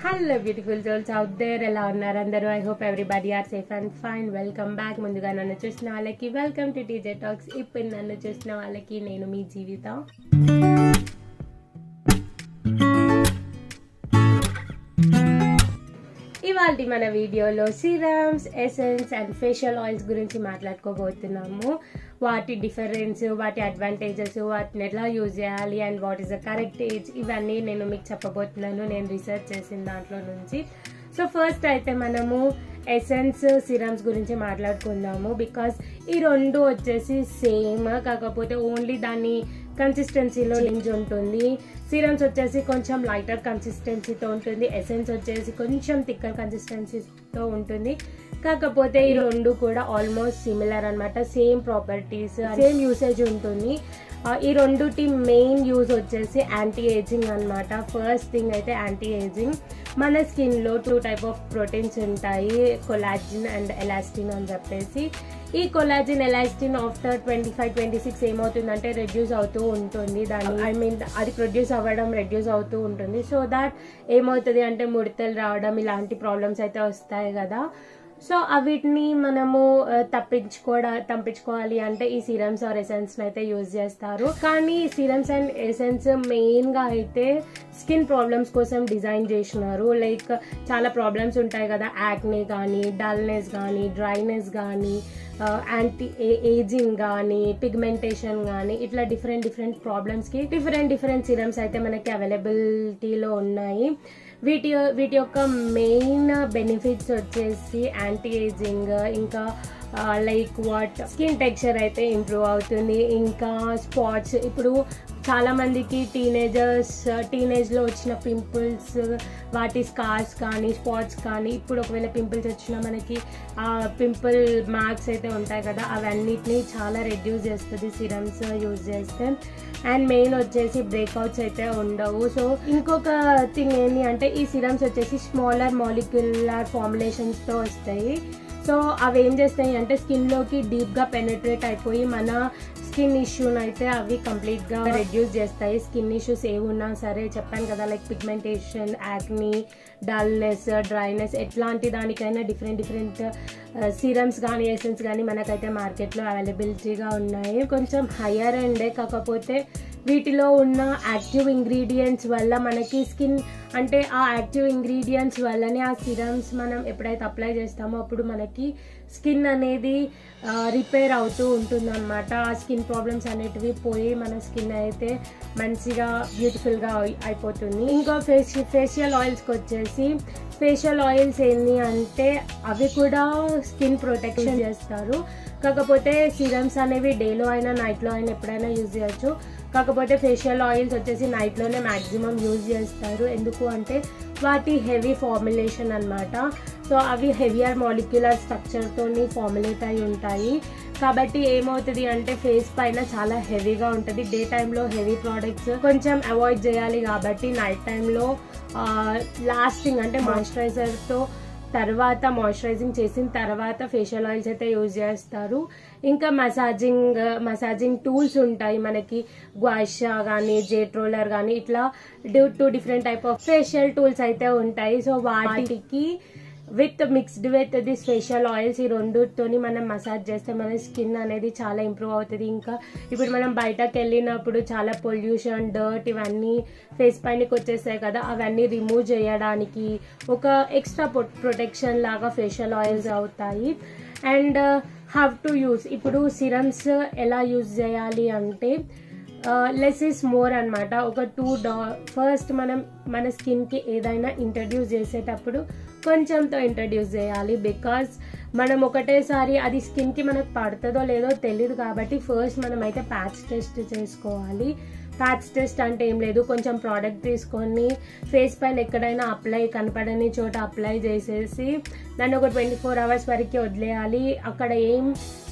hello beautiful souls out there ఎలా ఉన్నారు అందరూ I hope everybody are safe and fine welcome back ముందుగా నన్ను చూసిన వాళ్ళకి వెల్కమ్ టు టీజే టాక్స్ ఇప్పుడు నన్ను చూసిన వాళ్ళకి నేను మీ జీవితం ఇవాళ మన వీడియోలో serums essence and facial oils గురించి మాట్లాడుకోబోతున్నాము వాటి డిఫరెన్స్ వాటి అడ్వాంటేజెస్ వాటిని ఎలా యూజ్ చేయాలి and what is the correct age ఇవన్నీ నేను మీకు చెప్పబోతున్నాను నేను రీసెర్చ్ చేసిన దాంట్లో నుంచి సో ఫస్ట్ అయితే మనము ఎసెన్స్ సిరమ్స్ గురించి మాట్లాడుకుందాము బికాస్ ఈ రెండు వచ్చేసి సేమ్ కాకపోతే ఓన్లీ దాన్ని కన్సిస్టెన్సీలో చేంజ్ ఉంటుంది సిరమ్స్ వచ్చేసి కొంచెం లైటర్ కన్సిస్టెన్సీతో ఉంటుంది ఎసెన్స్ వచ్చేసి కొంచెం థిక్కర్ కన్సిస్టెన్సీతో ఉంటుంది కాకపోతే ఈ రెండు కూడా ఆల్మోస్ట్ సిమిలర్ అనమాట సేమ్ ప్రాపర్టీస్ సేమ్ యూసేజ్ ఉంటుంది ఈ రెండుటి మెయిన్ యూజ్ వచ్చేసి యాంటీ ఏజింగ్ అనమాట ఫస్ట్ థింగ్ అయితే యాంటీ ఏజింగ్ మన స్కిన్లో టూ టైప్ ఆఫ్ ప్రోటీన్స్ ఉంటాయి కొలాజిన్ అండ్ ఎలాస్టిన్ అని చెప్పేసి ఈ collagen elastin after twenty five twenty six ఏమవుతుందంటే రెడ్యూస్ అవుతూ ఉంటుంది దాని ఐ మీన్ అది ప్రొడ్యూస్ అవ్వడం రెడ్యూస్ అవుతూ ఉంటుంది సో దాట్ ఏమవుతుంది అంటే ముడతలు రావడం ఇలాంటి ప్రాబ్లమ్స్ అయితే వస్తాయి కదా సో వీటిని మనము తప్పించుకోవడా తప్పించుకోవాలి అంటే ఈ సిరమ్స్ ఆర్ ఎసెన్స్ అయితే యూజ్ చేస్తారు కానీ సిరమ్స్ అండ్ ఎసెన్స్ మెయిన్ గా అయితే స్కిన్ ప్రాబ్లమ్స్ కోసం డిజైన్ చేసినారు లైక్ చాలా ప్రాబ్లమ్స్ ఉంటాయి కదా యాక్నే కానీ డల్నెస్ కానీ డ్రైనెస్ కానీ యాంటీ ఏజింగ్ కానీ పిగ్మెంటేషన్ కానీ ఇట్లా డిఫరెంట్ డిఫరెంట్ ప్రాబ్లమ్స్కి డిఫరెంట్ డిఫరెంట్ సిరమ్స్ అయితే మనకి అవైలబిలిటీలో ఉన్నాయి వీటి వీటి యొక్క మెయిన్ బెనిఫిట్స్ వచ్చేసి యాంటీ ఏజింగ్ ఇంకా లైక్ వాట్ స్కిన్ టెక్స్చర్ అయితే ఇంప్రూవ్ అవుతుంది ఇంకా స్పాట్స్ ఇప్పుడు చాలా మందికి టీనేజర్స్ టీనేజ్లో వచ్చిన పింపుల్స్ వాటి స్కార్స్ కానీ స్పాట్స్ కానీ ఇప్పుడు ఒకవేళ పింపుల్స్ వచ్చినా మనకి ఆ పింపుల్ మార్క్స్ అయితే ఉంటాయి కదా అవన్నిటిని చాలా రెడ్యూస్ చేస్తుంది సిరమ్స్ యూజ్ చేస్తే అండ్ మెయిన్ వచ్చేసి బ్రేక్అవుట్స్ అయితే ఉండవు సో ఇంకొక థింగ్ ఏంటి అంటే ఈ సిరమ్స్ వచ్చేసి స్మాలర్ మాలిక్యులర్ ఫార్ములేషన్స్తో వస్తాయి సో అవి ఏం చేస్తాయి అంటే స్కిన్లోకి డీప్గా పెనట్రేట్ అయిపోయి మన స్కిన్ ఇష్యూని అయితే అవి కంప్లీట్గా రెడ్యూస్ చేస్తాయి స్కిన్ ఇష్యూస్ ఏమున్నా సరే చెప్పాను కదా like pigmentation acne dullness dryness ఎట్లాంటి దానికైనా డిఫరెంట్ డిఫరెంట్ సిరమ్స్ కానీ ఎసెన్స్ కానీ మనకైతే మార్కెట్లో అవైలబిలిటీగా ఉన్నాయి కొంచెం హయ్యర్ అండే కాకపోతే వీటిలో ఉన్న యాక్టివ్ ఇంగ్రీడియంట్స్ వల్ల మనకి స్కిన్ అంటే ఆ యాక్టివ్ ఇంగ్రీడియంట్స్ వల్లనే ఆ సిరమ్స్ మనం ఎప్పుడైతే అప్లై చేస్తామో అప్పుడు మనకి స్కిన్ అనేది రిపేర్ అవుతూ ఉంటుంది అనమాట ఆ స్కిన్ ప్రాబ్లమ్స్ అనేటివి పోయి మన స్కిన్ అయితే మంచిగా బ్యూటిఫుల్గా అయిపోతుంది ఇంకో ఫేస్ ఫేషియల్ ఆయిల్స్కి వచ్చేసి ఫేషియల్ ఆయిల్స్ ఏంటి అంటే అవి కూడా స్కిన్ ప్రొటెక్షన్ చేస్తారు కాకపోతే సిరమ్స్ అనేవి డేలో అయినా నైట్లో అయినా ఎప్పుడైనా యూజ్ చేయొచ్చు కాకపోతే ఫేషియల్ ఆయిల్స్ వచ్చేసి నైట్లోనే మ్యాక్సిమం యూజ్ చేస్తారు ఎందుకు అంటే వాటి హెవీ ఫార్ములేషన్ అనమాట సో అవి హెవియర్ మాలిక్యులర్ స్ట్రక్చర్తో ఫార్ములేట్ అయి ఉంటాయి కాబట్టి ఏమవుతుంది అంటే ఫేస్ పైన చాలా హెవీగా ఉంటుంది డే టైంలో హెవీ ప్రోడక్ట్స్ కొంచెం అవాయిడ్ చేయాలి కాబట్టి నైట్ టైంలో లాస్టింగ్ అంటే మాయిశ్చరైజర్తో తర్వాత మాయిశ్చరైజింగ్ చేసిన తర్వాత ఫేషియల్ ఆయిల్స్ అయితే యూజ్ చేస్తారు ఇంకా మసాజింగ్ మసాజింగ్ టూల్స్ ఉంటాయి మనకి గ్వాషా కానీ జెట్ రోలర్ కానీ ఇట్లా two different type of facial tools అయితే ఉంటాయి సో వాటికి with mixed with this facial oils ఈ రెండుతోని మనం మసాజ్ చేస్తే మన స్కిన్ అనేది చాలా ఇంప్రూవ్ అవుతుంది ఇంకా ఇప్పుడు మనం బయటకు వెళ్ళినప్పుడు చాలా పొల్యూషన్ డర్ట్ ఇవన్నీ ఫేస్ పైనకి వచ్చేస్తాయి కదా అవన్నీ రిమూవ్ చేయడానికి ఒక ఎక్స్ట్రా ప్రొటెక్షన్ లాగా ఫేషియల్ ఆయిల్స్ అవుతాయి అండ్ హ్యావ్ టు యూస్ ఇప్పుడు సిరమ్స్ ఎలా యూజ్ చేయాలి అంటే లెస్ ఇస్ మోర్ అనమాట ఒక టూ డా ఫస్ట్ మనం మన స్కిన్కి ఏదైనా ఇంట్రడ్యూస్ చేసేటప్పుడు కొంచెంతో ఇంట్రడ్యూస్ చేయాలి బికాస్ మనం ఒకటేసారి అది స్కిన్కి మనకు పడుతుందో లేదో తెలియదు కాబట్టి ఫస్ట్ మనం అయితే ప్యాచ్ టెస్ట్ చేసుకోవాలి ప్యాచ్ టెస్ట్ అంటే ఏం లేదు కొంచెం ప్రోడక్ట్ తీసుకొని ఫేస్ పైన ఎక్కడైనా అప్లై కనపడని చోట అప్లై చేసేసి దాన్ని ఒక ట్వంటీ ఫోర్ అవర్స్ వరకు వదిలేయాలి అక్కడ ఏం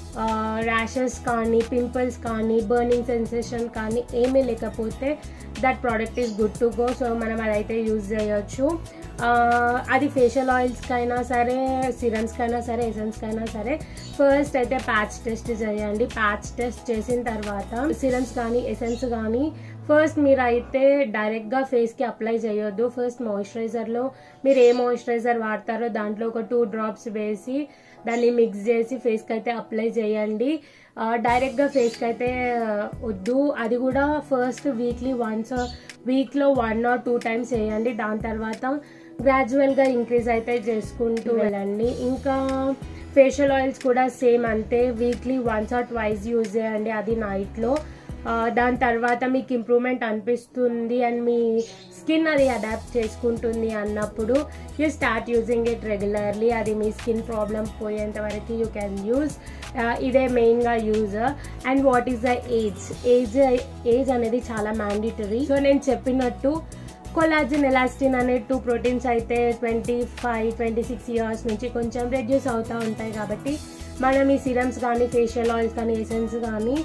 ర్యాషెస్ కానీ పింపుల్స్ కానీ బర్నింగ్ సెన్సేషన్ కానీ ఏమీ లేకపోతే that product is good to go so మనం అదైతే యూజ్ చేయొచ్చు అది ఫేషియల్ ఆయిల్స్కి అయినా సరే సిరమ్స్కి అయినా సరే ఎసెన్స్కి అయినా సరే ఫస్ట్ అయితే ప్యాచ్ టెస్ట్ చేయండి ప్యాచ్ టెస్ట్ చేసిన తర్వాత సిరమ్స్ కానీ ఎసెన్స్ కానీ ఫస్ట్ మీరు అయితే డైరెక్ట్గా ఫేస్కి అప్లై చేయొద్దు ఫస్ట్ మాయిశ్చరైజర్లో మీరు ఏ మాయిశ్చరైజర్ వాడతారో దాంట్లో ఒక టూ డ్రాప్స్ వేసి దాన్ని మిక్స్ చేసి ఫేస్కి అయితే అప్లై చేయండి ఆ, డైరెక్ట్గా ఫేస్కి అయితే వద్దు అది కూడా ఫస్ట్ వీక్లీ వన్స్ వీక్లో వన్ ఆర్ టూ టైమ్స్ వేయండి దాని తర్వాత గ్రాడ్యువల్గా ఇంక్రీజ్ అయితే చేసుకుంటూ వెళ్ళండి ఇంకా ఫేషియల్ ఆయిల్స్ కూడా సేమ్ అంతే weekly once or twice use చేయండి అది నైట్లో దాని తర్వాత మీకు ఇంప్రూవ్మెంట్ అనిపిస్తుంది అండ్ మీ స్కిన్ అది అడాప్ట్ చేసుకుంటుంది అన్నప్పుడు you start using it regularly అది మీ స్కిన్ ప్రాబ్లం పోయేంత వరకు యూ క్యాన్ యూజ్ ఇదే మెయిన్గా use and what is the age age age అనేది చాలా మ్యాండిటరీ సో నేను చెప్పినట్టు కొలాజిన్ ఎలాస్టిన్ అనే టూ ప్రోటీన్స్ అయితే twenty five twenty six years నుంచి కొంచెం రెడ్యూస్ అవుతూ ఉంటాయి కాబట్టి మనం ఈ సిరమ్స్ కానీ ఫేషియల్ ఆయిల్స్ కానీ ఎసెన్స్ కానీ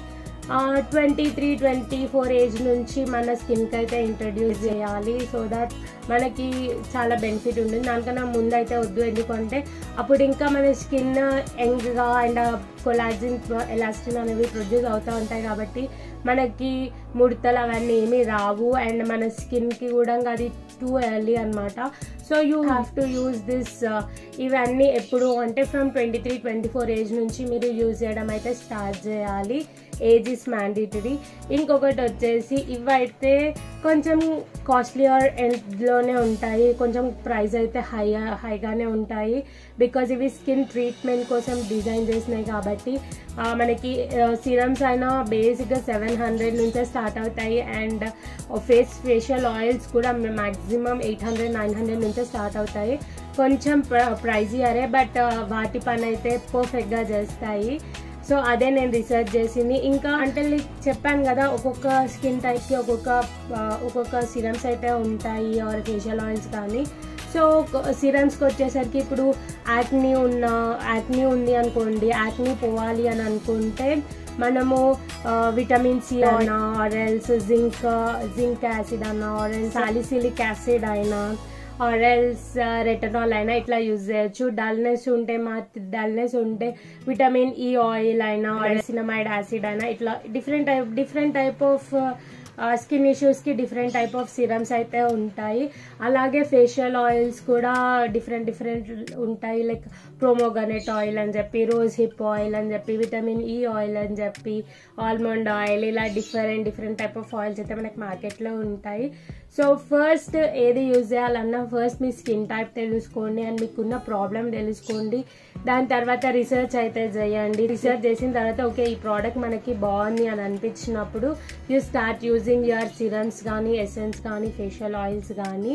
twenty three twenty four age నుంచి మన స్కిన్కి అయితే ఇంట్రడ్యూస్ చేయాలి సో దట్ మనకి చాలా బెనిఫిట్ ఉంటుంది దానికన్నా ముందు అయితే వద్దు ఎందుకంటే అప్పుడు ఇంకా మన స్కిన్ యంగ్గా అండ్ కొలాజిన్ ఎలాస్టిన్ అనేవి ప్రొడ్యూస్ అవుతూ ఉంటాయి కాబట్టి మనకి ముడతలు అవన్నీ ఏమీ రావు అండ్ మన స్కిన్కి కూడా అది టూ ఎర్లీ అనమాట so you have to use this ఇవన్నీ ఎప్పుడు అంటే from twenty three twenty four age నుంచి మీరు యూజ్ చేయడం అయితే స్టార్ట్ చేయాలి ఏజ్ ఇస్ మ్యాండేటరీ ఇంకొకటి వచ్చేసి ఇవైతే కొంచెం కాస్ట్లియర్ ఎండ్లోనే ఉంటాయి కొంచెం ప్రైస్ అయితే హై హైగానే ఉంటాయి బికాజ్ ఇవి స్కిన్ ట్రీట్మెంట్ కోసం డిజైన్ చేసినాయి కాబట్టి ఆ, మనకి సిరమ్స్ అయినా బేసిక్గా సెవెన్ హండ్రెడ్ నుంచే స్టార్ట్ అవుతాయి అండ్ ఫేస్ ఫేషియల్ ఆయిల్స్ కూడా maximum eight hundred nine hundred నుంచే స్టార్ట్ అవుతాయి కొంచెం ప్రైజీ అరే బట్ వాటి పని అయితే పర్ఫెక్ట్గా చేస్తాయి సో అదే నేను రీసెర్చ్ చేసింది ఇంకా అంటే లైక్ చెప్పాను కదా ఒక్కొక్క స్కిన్ టైప్కి ఒక్కొక్క ఆ, ఒక్కొక్క సిరమ్స్ అయితే ఉంటాయి ఆర్ ఫేషియల్ ఆయిల్స్ కానీ సో సిరమ్స్కి వచ్చేసరికి ఇప్పుడు యాక్నీ ఉన్న యాక్నీ ఉంది అనుకోండి యాక్నీ పోవాలి అని అనుకుంటే మనము విటమిన్ సి అయినా ఆరెల్స్ జింక్ జింక్ యాసిడ్ అన్నా ఆరెల్స్ సాలిసిలిక్ యాసిడ్ అయినా ఆరెల్స్ రెటనాల్ అయినా ఇట్లా యూజ్ చేయొచ్చు డల్నెస్ ఉంటే మా డల్నెస్ ఉంటే విటమిన్ ఈ ఆయిల్ అయినా సినమైడ్ యాసిడ్ అయినా ఇట్లా different type different type of skin ఇష్యూస్కి డిఫరెంట్ టైప్ ఆఫ్ సిరమ్స్ అయితే ఉంటాయి అలాగే ఫేషియల్ ఆయిల్స్ కూడా డిఫరెంట్ డిఫరెంట్ ఉంటాయి లైక్ ప్రోమోగనెట్ ఆయిల్ అని చెప్పి రోజ్ హిప్ ఆయిల్ అని చెప్పి విటమిన్ ఈ ఆయిల్ అని చెప్పి ఆల్మండ్ ఆయిల్ ఇలా different different type of oils అయితే మనకి మార్కెట్లో ఉంటాయి సో ఫస్ట్ ఏది యూజ్ చేయాలన్నా ఫస్ట్ మీ స్కిన్ టైప్ తెలుసుకోండి అండ్ మీకున్న ప్రాబ్లం తెలుసుకోండి దాని తర్వాత రీసెర్చ్ అయితే చేయండి రీసెర్చ్ చేసిన తర్వాత ఓకే ఈ ప్రోడక్ట్ మనకి బాగుంది అని అనిపించినప్పుడు you start using your serums కానీ ఎసెన్స్ కానీ ఫేషియల్ ఆయిల్స్ కానీ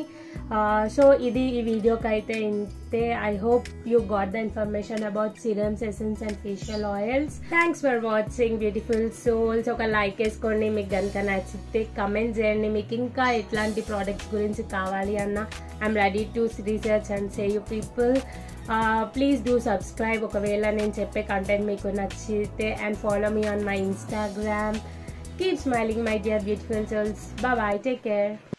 సో ఇది ఈ వీడియోకి అయితే ఇంతే I hope you got the information about serums essence and facial oils thanks for watching beautiful souls ఒక లైక్ వేసుకోండి మీకు కనుక నచ్చితే కమెంట్ చేయండి మీకు ఇంకా ఎట్లాంటి ప్రోడక్ట్స్ గురించి కావాలి అన్న I'm ready to research and say you people please do subscribe ఒకవేళ నేను చెప్పే కంటెంట్ మీకు నచ్చితే and follow me on my Instagram keep smiling my dear beautiful souls bye take care